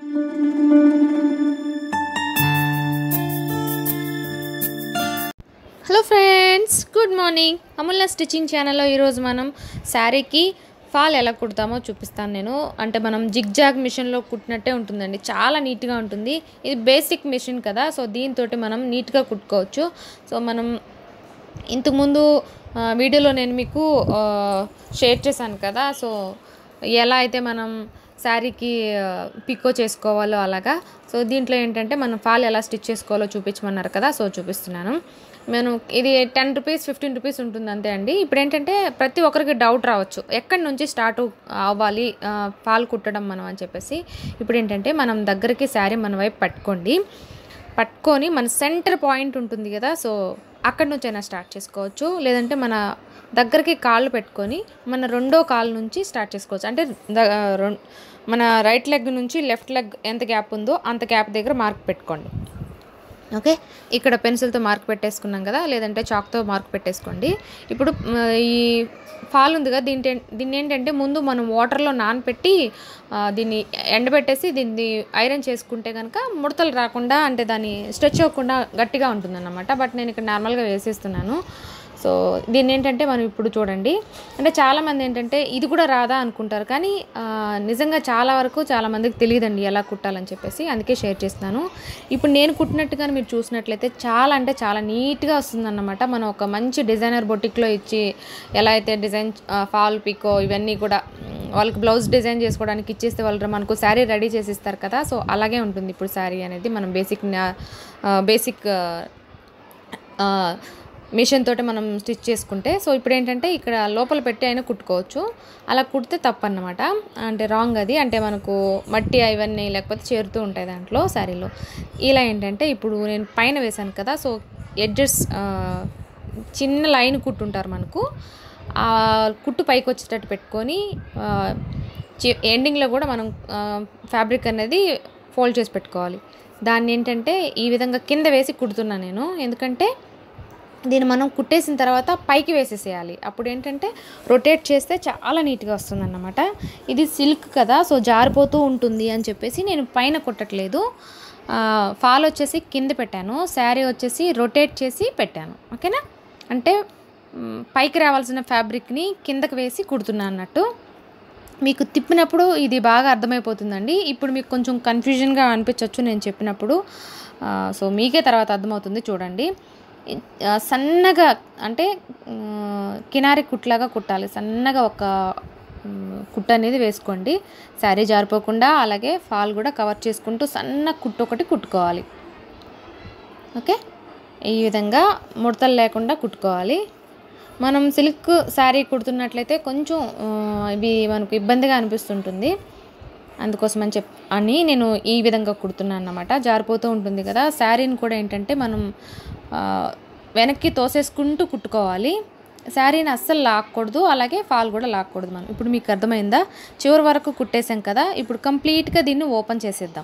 hello friends good morning Amulya stitching ఛానల్లో ఈరోజు మనం శారీకి ఫాల్ ఎలా కుడతామో చూపిస్తాను నేను అంటే మనం జిగ్ జాగ్ మిషన్లో కుట్టినట్టే ఉంటుందండి చాలా నీట్గా ఉంటుంది ఇది బేసిక్ మిషన్ కదా సో దీంతో మనం నీట్గా కుట్టుకోవచ్చు సో మనం ఇంతకుముందు ఆ, వీడియోలో నేను మీకు ఆ, షేర్ చేశాను కదా సో ఎలా అయితే మనం శారీకి ఆ, పిక్కో చేసుకోవాలో అలాగా సో దీంట్లో ఏంటంటే మనం ఫాల్ ఎలా స్టిచ్ చేసుకోవాలో చూపించమన్నారు కదా సో చూపిస్తున్నాను నేను ఇది టెన్ రూపీస్ ఫిఫ్టీన్ రూపీస్ ఉంటుంది అంతే అండి ఇప్పుడు ఏంటంటే ప్రతి ఒక్కరికి డౌట్ రావచ్చు ఎక్కడి నుంచి స్టార్ట్ అవ్వాలి ఆ, ఫాల్ కుట్టడం మనం అని చెప్పేసి ఇప్పుడు ఏంటంటే మనం దగ్గరికి శారీ మన వైపు పట్టుకోండి పట్టుకొని మన సెంటర్ పాయింట్ ఉంటుంది కదా సో అక్కడి నుంచైనా స్టార్ట్ చేసుకోవచ్చు లేదంటే మన దగ్గరికి కాళ్ళు పెట్టుకొని మన రెండో కాలు నుంచి స్టార్ట్ చేసుకోవచ్చు అంటే ద- రెం- మన రైట్ లెగ్ నుంచి లెఫ్ట్ లెగ్ ఎంత గ్యాప్ ఉందో అంత గ్యాప్ దగ్గర మార్క్ పెట్టుకోండి ఓకే ఇక్కడ పెన్సిల్తో మార్క్ పెట్టేసుకున్నాం కదా లేదంటే చాక్తో మార్క్ పెట్టేసుకోండి ఇప్పుడు మ, ఈ ఫాల్ ఉంది కదా దీంట్లో దీన్ని ఏంటంటే ముందు మనం వాటర్లో నానపెట్టి ఆ, దీన్ని ఎండబెట్టేసి దీన్ని ఐరన్ చేసుకుంటే కనుక ముడతలు రాకుండా అంటే దాన్ని స్ట్రెచ్ అవ్వకుండా గట్టిగా ఉంటుందన్నమాట బట్ నేను ఇక్కడ నార్మల్గా వేసేస్తున్నాను సో దీన్ని ఏంటంటే మనం ఇప్పుడు చూడండి అంటే చాలామంది ఏంటంటే ఇది కూడా రాదా అనుకుంటారు కానీ ఆ, నిజంగా చాలా వరకు చాలా మందికి తెలియదండి ఎలా కుట్టాలని చెప్పేసి అందుకే షేర్ చేస్తున్నాను ఇప్పుడు నేను కుట్టినట్టుగానే మీరు చూసినట్లయితే చాలా అంటే చాలా నీట్గా వస్తుందన్నమాట మనం ఒక మంచి డిజైనర్ బొటిక్లో ఇచ్చి ఎలా అయితే డిజైన్ ఫాల్ పికో ఇవన్నీ కూడా మ్, వాళ్ళకి బ్లౌజ్ డిజైన్ చేసుకోవడానికి ఇచ్చేస్తే వాళ్ళు మనకు శారీ రెడీ చేసి ఇస్తారు కదా సో అలాగే ఉంటుంది ఇప్పుడు శారీ అనేది మనం బేసిక్ బేసిక్ మిషన్ తోటి మనం స్టిచ్ చేసుకుంటే సో ఇప్పుడు ఏంటంటే ఇక్కడ లోపల పెట్టి అయినా కుట్టుకోవచ్చు అలా కుడితే తప్పు అన్నమాట అంటే రాంగ్ అది అంటే మనకు మట్టి అవన్నీ లేకపోతే చేరుతూ ఉంటాయి దాంట్లో శారీలో ఇలా ఏంటంటే ఇప్పుడు నేను పైన వేశాను కదా సో ఎడ్జెస్ చిన్న లైన్ కుట్టుంటారు మనకు ఆ కుట్టు పైకి వచ్చేటట్టు పెట్టుకొని ఆ, చి ఎండింగ్లో కూడా మనం ఫ్యాబ్రిక్ అనేది ఫోల్డ్ చేసి పెట్టుకోవాలి దాన్ని ఏంటంటే ఈ విధంగా కింద వేసి కుడుతున్నాను నేను ఎందుకంటే దీన్ని మనం కుట్టేసిన తర్వాత పైకి వేసేసేయాలి అప్పుడు ఏంటంటే రొటేట్ చేస్తే చాలా నీట్గా వస్తుంది అన్నమాట ఇది సిల్క్ కదా సో జారిపోతూ ఉంటుంది అని చెప్పేసి నేను పైన కుట్టట్లేదు ఆ, ఫాల్ వచ్చేసి కింద పెట్టాను శారీ వచ్చేసి రొటేట్ చేసి పెట్టాను ఓకేనా అంటే మ్, పైకి రావాల్సిన ఫ్యాబ్రిక్ని కిందకి వేసి కుడుతున్నాను అన్నట్టు మీకు తిప్పినప్పుడు ఇది బాగా అర్థమైపోతుందండి ఇప్పుడు మీకు కొంచెం కన్ఫ్యూజన్గా అనిపించవచ్చు నేను చెప్పినప్పుడు ఆ, సో మీకే తర్వాత అర్థమవుతుంది చూడండి ఆ, సన్నగా అంటే ఆ, కినారి కుట్లాగా కుట్టాలి సన్నగా ఒక మ్, కుట్టు అనేది వేసుకోండి శారీ జారిపోకుండా అలాగే ఫాల్ కూడా కవర్ చేసుకుంటూ సన్న కుట్టు ఒకటి కుట్టుకోవాలి ఓకే ఈ విధంగా ముడతలు లేకుండా కుట్టుకోవాలి మనం సిల్క్ శారీ కుడుతున్నట్లయితే కొంచెం ఆ, ఇవి మనకు ఇబ్బందిగా అనిపిస్తుంటుంది అందుకోసం అని చెప్ అని నేను ఈ విధంగా కుడుతున్నాను అన్నమాట జారిపోతూ ఉంటుంది కదా శారీని కూడా ఏంటంటే మనం ఆ, వెనక్కి తోసేసుకుంటూ కుట్టుకోవాలి శారీని అస్సలు లాక్కూడదు అలాగే ఫాల్ కూడా లాక్కూడదు మనం ఇప్పుడు మీకు అర్థమైందా చివరి వరకు కుట్టేసాం కదా ఇప్పుడు కంప్లీట్గా దీన్ని ఓపెన్ చేసేద్దాం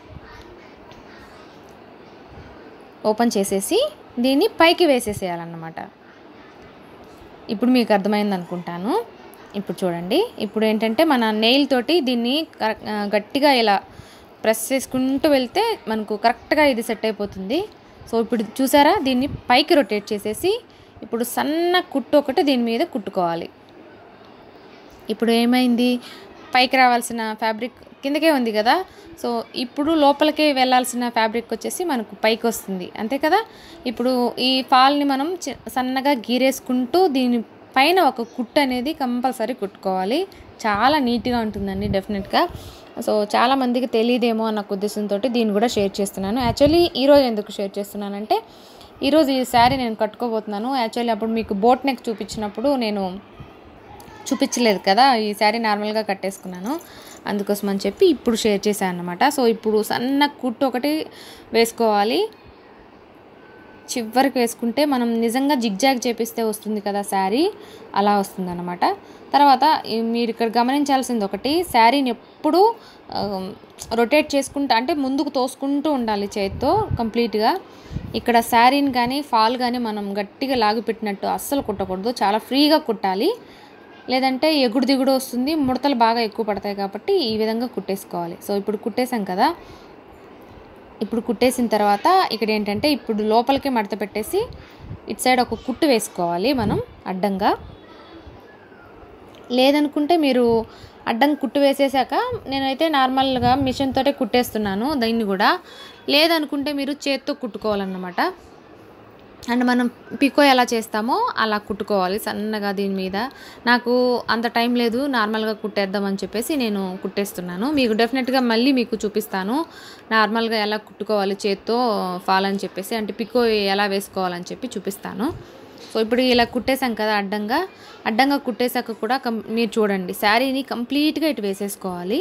ఓపెన్ చేసేసి దీన్ని పైకి వేసేసేయాలన్నమాట ఇప్పుడు మీకు అర్థమైంది అనుకుంటాను ఇప్పుడు చూడండి ఇప్పుడు ఏంటంటే మన నెయిల్ తోటి దీన్ని కరెక్ట్ ఆ, గట్టిగా ఇలా ప్రెస్ చేసుకుంటూ వెళ్తే మనకు కరెక్ట్గా ఇది సెట్ అయిపోతుంది సో ఇప్పుడు చూసారా దీన్ని పైకి రొటేట్ చేసేసి ఇప్పుడు సన్న కుట్టు ఒకటి దీని మీద కుట్టుకోవాలి ఇప్పుడు ఏమైంది పైకి రావాల్సిన ఫ్యాబ్రిక్ కిందకే ఉంది కదా సో ఇప్పుడు లోపలికి వెళ్ళాల్సిన ఫ్యాబ్రిక్ వచ్చేసి మనకు పైకి వస్తుంది అంతే కదా ఇప్పుడు ఈ ఫాల్ని మనం చి- సన్నగా గీరేసుకుంటూ దీని పైన ఒక కుట్టు అనేది కంపల్సరీ కుట్టుకోవాలి చాలా నీట్గా ఉంటుందండి డెఫినెట్గా సో చాలా మందికి తెలియదేమో అన్న ఉద్దేశంతో దీన్ని కూడా షేర్ చేస్తున్నాను యాక్చువల్లీ ఈరోజు ఎందుకు షేర్ చేస్తున్నానంటే ఈరోజు ఈ శారీ నేను కట్టుకోబోతున్నాను యాక్చువల్లీ అప్పుడు మీకు బోట్ నెక్ చూపించినప్పుడు నేను చూపించలేదు కదా ఈ శారీ నార్మల్గా కట్టేసుకున్నాను అందుకోసం అని చెప్పి ఇప్పుడు షేర్ చేశాను అనమాట సో ఇప్పుడు సన్న కుట్టు ఒకటి వేసుకోవాలి చివరికి వేసుకుంటే మనం నిజంగా జిగ్జాగ్ చేపిస్తే వస్తుంది కదా శారీ అలా వస్తుంది అనమాట తర్వాత ఈ మీరు ఇక్కడ గమనించాల్సింది ఒకటి శారీని ఎప్పుడూ రొటేట్ చేసుకుంటూ అంటే ముందుకు తోసుకుంటూ ఉండాలి చేతితో కంప్లీట్గా ఇక్కడ శారీని కానీ ఫాల్ కానీ మనం గట్టిగా లాగి పెట్టినట్టు అస్సలు కుట్టకూడదు చాలా ఫ్రీగా కుట్టాలి లేదంటే ఎగుడు దిగుడు వస్తుంది ముడతలు బాగా ఎక్కువ పడతాయి కాబట్టి ఈ విధంగా కుట్టేసుకోవాలి సో ఇప్పుడు కుట్టేసాం కదా ఇప్పుడు కుట్టేసిన తర్వాత ఇక్కడ ఏంటంటే ఇప్పుడు లోపలికి మడత పెట్టేసి ఇటు సైడ్ ఒక కుట్టు వేసుకోవాలి మనం అడ్డంగా లేదనుకుంటే మీరు అడ్డం కుట్టు వేసేసాక నేనైతే నార్మల్గా మిషన్ తోటే కుట్టేస్తున్నాను దీన్ని కూడా లేదనుకుంటే మీరు చేత్తో కుట్టుకోవాలన్నమాట అండ్ మనం పికో ఎలా చేస్తామో అలా కుట్టుకోవాలి సన్నగా దీని మీద నాకు అంత టైం లేదు నార్మల్గా కుట్టేద్దామని చెప్పేసి నేను కుట్టేస్తున్నాను మీకు డెఫినెట్గా మళ్ళీ మీకు చూపిస్తాను నార్మల్గా ఎలా కుట్టుకోవాలి చేత్తో ఫాల్ అని చెప్పేసి అంటే పికో ఎలా వేసుకోవాలని చెప్పి చూపిస్తాను సో ఇప్పుడు ఇలా కుట్టేసాం కదా అడ్డంగా అడ్డంగా కుట్టేశాక కూడా కం మీరు చూడండి శారీని కంప్లీట్గా ఇటు వేసేసుకోవాలి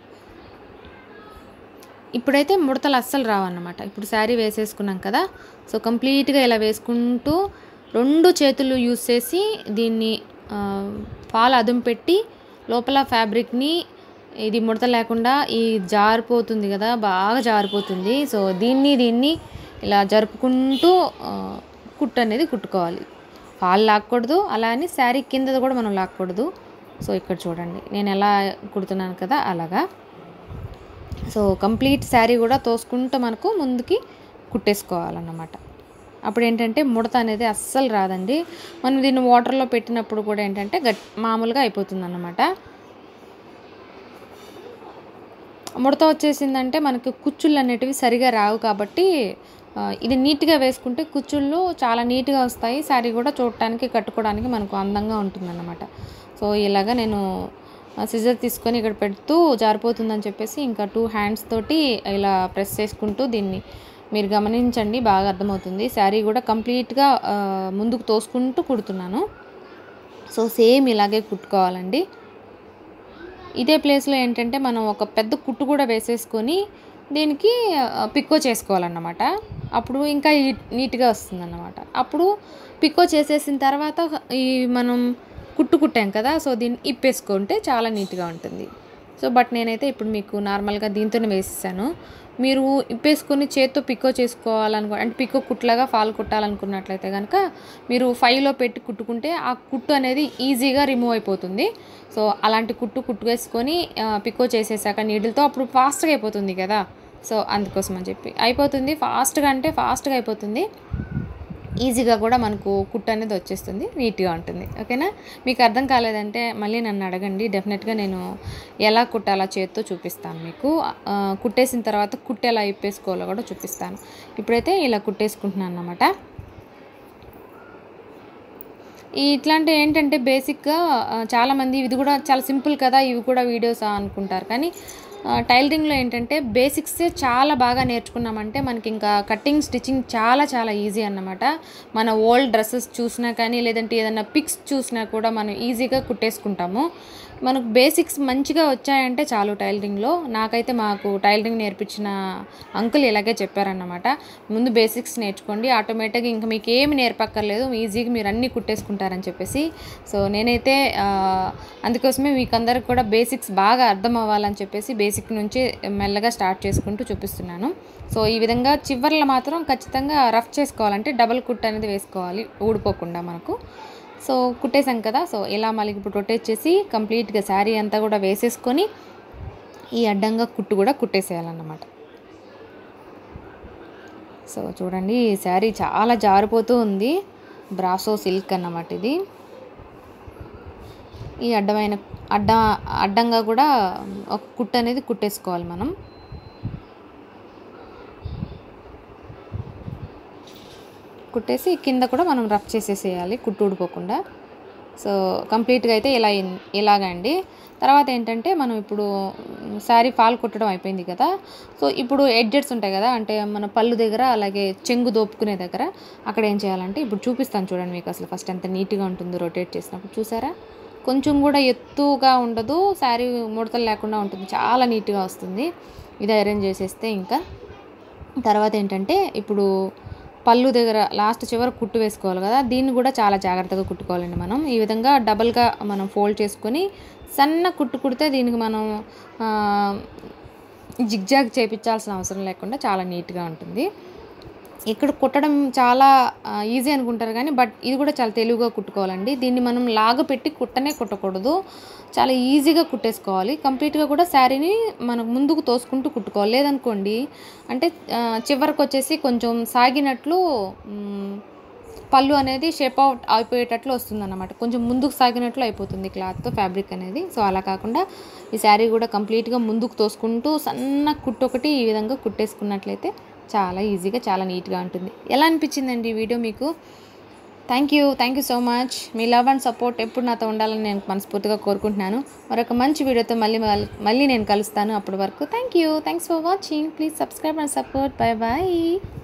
ఇప్పుడైతే ముడతలు అస్సలు రావన్నమాట ఇప్పుడు శారీ వేసేసుకున్నాం కదా సో కంప్లీట్గా ఇలా వేసుకుంటూ రెండు చేతులు యూస్ చేసి దీన్ని ఆ, పాలు అదుము పెట్టి లోపల ఫ్యాబ్రిక్ని ఇది ముడత లేకుండా ఈ జారిపోతుంది కదా బాగా జారిపోతుంది సో దీన్ని దీన్ని ఇలా జరుపుకుంటూ ఆ, కుట్టు అనేది కుట్టుకోవాలి పాలు లాక్కూడదు అలా అని శారీ కింద కూడా మనం లాక్కూడదు సో ఇక్కడ చూడండి నేను ఎలా కుడుతున్నాను కదా అలాగా సో కంప్లీట్ శారీ కూడా తోసుకుంటూ మనకు ముందుకి కుట్టేసుకోవాలన్నమాట అప్పుడు ఏంటంటే ముడత అనేది అస్సలు రాదండి మనం దీన్ని వాటర్లో పెట్టినప్పుడు కూడా ఏంటంటే గట్ మామూలుగా అయిపోతుంది అన్నమాట ముడత వచ్చేసిందంటే మనకి కుచ్చుళ్ళు అనేటివి సరిగా రావు కాబట్టి ఆ, ఇది నీట్గా వేసుకుంటే కుచ్చుళ్ళు చాలా నీట్గా వస్తాయి శారీ కూడా చూడటానికి కట్టుకోవడానికి మనకు అందంగా ఉంటుందన్నమాట సో ఇలాగా నేను సిజర్ తీసుకొని ఇక్కడ పెడుతూ జారిపోతుందని చెప్పేసి ఇంకా టూ హ్యాండ్స్ తోటి ఇలా ప్రెస్ చేసుకుంటూ దీన్ని మీరు గమనించండి బాగా అర్థమవుతుంది శారీ కూడా కంప్లీట్గా ఆ, ముందుకు తోసుకుంటూ కుడుతున్నాను సో సేమ్ ఇలాగే కుట్టుకోవాలండి ఇదే ప్లేస్లో ఏంటంటే మనం ఒక పెద్ద కుట్టు కూడా వేసేసుకొని దీనికి ఆ, పిక్కో చేసుకోవాలన్నమాట అప్పుడు ఇంకా ఈ- నీట్గా వస్తుందన్నమాట అప్పుడు పిక్కో చేసేసిన తర్వాత ఈ మనం కుట్టు కుట్టాం కదా సో దీన్ని ఇప్పేసుకుంటే చాలా నీట్గా ఉంటుంది సో బట్ నేనైతే ఇప్పుడు మీకు నార్మల్గా దీంతోనే వేసేసాను మీరు ఇప్పేసుకొని చేత్తో పిక్కో చేసుకోవాలనుకో అంటే పిక్కో కుట్లాగా ఫాల్ కుట్టాలనుకున్నట్లయితే కనుక మీరు ఫైవ్లో పెట్టి కుట్టుకుంటే ఆ కుట్టు అనేది ఈజీగా రిమూవ్ అయిపోతుంది సో అలాంటి కుట్టు కుట్టు వేసుకొని ఆ, పిక్కో చేసేసాక నీడిల్తో అప్పుడు ఫాస్ట్గా అయిపోతుంది కదా సో అందుకోసం అని చెప్పి అయిపోతుంది ఫాస్ట్గా అంటే ఫాస్ట్గా అయిపోతుంది ఈజీగా కూడా మనకు కుట్టు అనేది వచ్చేస్తుంది నీట్గా ఉంటుంది ఓకేనా మీకు అర్థం కాలేదంటే మళ్ళీ నన్ను అడగండి డెఫినెట్గా నేను ఎలా కుట్టాలో చేత్తో చూపిస్తాను మీకు ఆ, కుట్టేసిన తర్వాత కుట్టు ఎలా ఇప్పేసుకోవాలో కూడా చూపిస్తాను ఇప్పుడైతే ఇలా కుట్టేసుకుంటున్నాను అన్నమాట ఈ ఇట్లాంటి ఏంటంటే బేసిక్గా ఆ, చాలామంది ఇది కూడా చాలా సింపుల్ కదా ఇవి కూడా వీడియోస్ అనుకుంటారు కానీ ఆ, టైలరింగ్లో ఏంటంటే బేసిక్సే చాలా బాగా నేర్చుకున్నామంటే మనకి ఇంకా కటింగ్ స్టిచ్చింగ్ చాలా చాలా ఈజీ అన్నమాట మన ఓల్డ్ డ్రెస్సెస్ చూసినా కానీ లేదంటే ఏదైనా పిక్స్ చూసినా కూడా మనం ఈజీగా కుట్టేసుకుంటాము మనకు బేసిక్స్ మంచిగా వచ్చాయంటే చాలు టైలరింగ్లో నాకైతే మాకు టైలరింగ్ నేర్పించిన అంకుల్ ఇలాగే చెప్పారన్నమాట ముందు బేసిక్స్ నేర్చుకోండి ఆటోమేటిక్గా ఇంకా మీకు ఏమి నేర్పక్కర్లేదు ఈజీగా మీరు అన్నీ కుట్టేసుకుంటారని చెప్పేసి సో నేనైతే ఆ, అందుకోసమే మీకు అందరికి కూడా బేసిక్స్ బాగా అర్థం అవ్వాలని చెప్పేసి బేసిక్ నుంచి మెల్లగా స్టార్ట్ చేసుకుంటూ చూపిస్తున్నాను సో ఈ విధంగా చివర్లో మాత్రం ఖచ్చితంగా రఫ్ చేసుకోవాలంటే డబల్ కుట్ అనేది వేసుకోవాలి ఊడిపోకుండా మనకు సో కుట్టేసాం కదా సో ఇలా మళ్ళీ ఇప్పుడు రొటేట్ చేసి కంప్లీట్గా శారీ అంతా కూడా వేసేసుకొని ఈ అడ్డంగా కుట్టు కూడా కుట్టేసేయాలన్నమాట సో చూడండి ఈ శారీ చాలా జారిపోతూ ఉంది బ్రాసో సిల్క్ అన్నమాట ఇది ఈ అడ్డమైన అడ్డ అడ్డంగా కూడా ఒక కుట్టు అనేది కుట్టేసుకోవాలి మనం కుట్టేసి కింద కూడా మనం రఫ్ చేసేసేయాలి కుట్టు ఊడిపోకుండా సో కంప్లీట్గా అయితే ఇలా ఇన్- ఇలాగండి తర్వాత ఏంటంటే మనం ఇప్పుడు శారీ ఫాల్ కుట్టడం అయిపోయింది కదా సో ఇప్పుడు ఎడ్జెట్స్ ఉంటాయి కదా అంటే మన పళ్ళు దగ్గర అలాగే చెంగు దోపుకునే దగ్గర అక్కడ ఏం చేయాలంటే ఇప్పుడు చూపిస్తాను చూడండి మీకు అసలు ఫస్ట్ ఎంత నీట్గా ఉంటుందో రొటేట్ చేసినప్పుడు చూసారా కొంచెం కూడా ఎత్తుగా ఉండదు శారీ ముడతలు లేకుండా ఉంటుంది చాలా నీట్గా వస్తుంది ఇది అరేంజ్ చేసేస్తే ఇంకా తర్వాత ఏంటంటే ఇప్పుడు పళ్ళు దగ్గర లాస్ట్ చివర కుట్టు వేసుకోవాలి కదా దీన్ని కూడా చాలా జాగ్రత్తగా కుట్టుకోవాలండి మనం ఈ విధంగా డబల్గా మనం ఫోల్డ్ చేసుకొని సన్న కుట్టు కుడితే దీనికి మనం జిగ్జాగ్ చేపించాల్సిన అవసరం లేకుండా చాలా నీట్గా ఉంటుంది ఇక్కడ కుట్టడం చాలా ఈజీ అనుకుంటారు కానీ బట్ ఇది కూడా చాలా తెలివిగా కుట్టుకోవాలండి దీన్ని మనం లాగ పెట్టి కుట్టనే కుట్టకూడదు చాలా ఈజీగా కుట్టేసుకోవాలి కంప్లీట్గా కూడా శారీని మనం ముందుకు తోసుకుంటూ కుట్టుకోవాలి లేదనుకోండి అంటే ఆ, చివరికి వచ్చేసి కొంచెం సాగినట్లు మ్, పళ్ళు అనేది షేప్ అవుట్ అయిపోయేటట్లు వస్తుంది అన్నమాట కొంచెం ముందుకు సాగినట్లు అయిపోతుంది క్లాత్ ఫ్యాబ్రిక్ అనేది సో అలా కాకుండా ఈ శారీ కూడా కంప్లీట్గా ముందుకు తోసుకుంటూ సన్న కుట్టు ఒకటి ఈ విధంగా కుట్టేసుకున్నట్లయితే చాలా ఈజీగా చాలా నీట్గా ఉంటుంది ఎలా అనిపించిందండి ఈ వీడియో మీకు thank you thank you so much మీ లవ్ అండ్ సపోర్ట్ ఎప్పుడు నాతో ఉండాలని నేను మనస్ఫూర్తిగా కోరుకుంటున్నాను మరొక మంచి వీడియోతో మళ్ళీ మళ్ళీ నేను కలుస్తాను అప్పటి వరకు thank you thanks for watching please subscribe and support bye bye